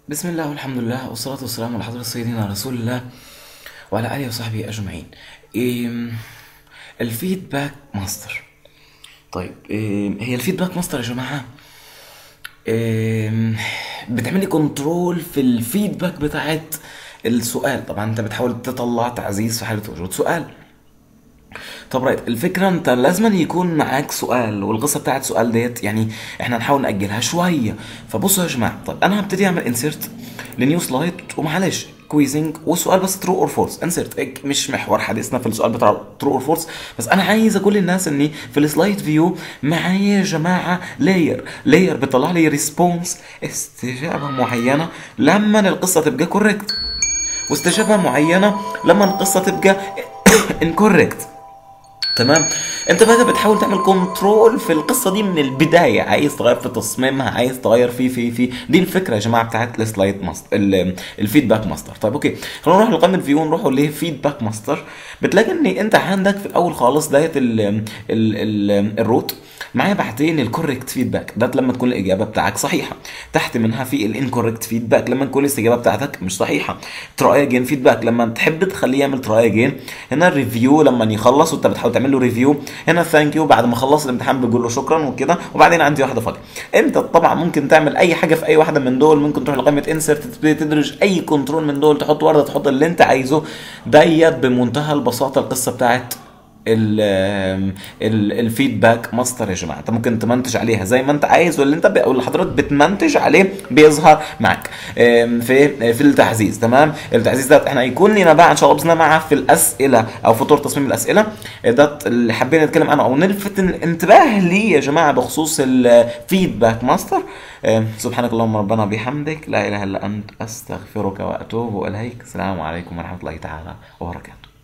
بسم الله والحمد لله والصلاة والسلام على حضرة سيدنا رسول الله وعلى آله وصحبه أجمعين إيه الفيدباك ماستر طيب إيه هي الفيدباك ماستر يا جماعة إيه بتعملي كنترول في الفيدباك بتاعت السؤال طبعا انت بتحاول تطلع تعزيز في حالة وجود سؤال طب رايت الفكرة انت لازم يكون معاك سؤال والقصة بتاعت سؤال ديت يعني احنا نحاول نأجلها شوية فبصوا يا جماعة طب انا هبتدي اعمل انسيرت لنيو سلايد ومعلش كويزنج والسؤال بس ترو اور فولس انسيرت مش محور حديثنا في السؤال بتاع ترو اور فولس بس انا عايز اقول للناس اني في السلايد فيو معايا يا جماعه لاير لاير بيطلع لي ريسبونس استجابه معينه لما القصه تبقى كوريكت واستجابه معينه لما القصه تبقى انكوريكت تمام انت بقى بتحاول تعمل كنترول في القصه دي من البدايه عايز تغير في تصميمها عايز تغير في في في دي الفكره يا جماعه بتاعت السلايد ماستر الفيدباك ماستر طيب اوكي خلينا نروح لقائمه فيو نروح لفيدباك ماستر بتلاقي ان انت عندك في الاول خالص ديت ال ال ال الروت معايا بعدين الكوريكت فيدباك ده لما تكون الاجابه بتاعك صحيحه تحت منها في الانكوريكت فيدباك لما تكون الاستجابه بتاعتك مش صحيحه تراي اجين فيدباك لما تحب تخليه يعمل تراي اجين هنا الريفيو لما يخلص وانت بتحاول تعمل له ريفيو هنا ثانك يو بعد ما خلص الامتحان بتقول له شكرا وكده وبعدين عندي واحده فاضيه انت طبعا ممكن تعمل اي حاجه في اي واحده من دول ممكن تروح لقائمه انسرت تبتدي تدرج اي كنترول من دول تحط ورده تحط اللي انت عايزه ديت بمنتهى البساطه القصه بتاعت الفيدباك ماستر يا جماعه انت ممكن تمنتج عليها زي ما انت عايز واللي انت او اللي حضرتك بتمنتج عليه بيظهر معاك في في التعزيز تمام التعزيز ده احنا هيكون لنا بقى ان شاء الله باذن الله معاه في الاسئله او في طور تصميم الاسئله ده اللي حابين نتكلم عنه او نلفت الانتباه ليه يا جماعه بخصوص الفيدباك ماستر سبحانك اللهم ربنا بحمدك لا اله الا انت استغفرك واتوب اليك السلام عليكم ورحمه الله تعالى وبركاته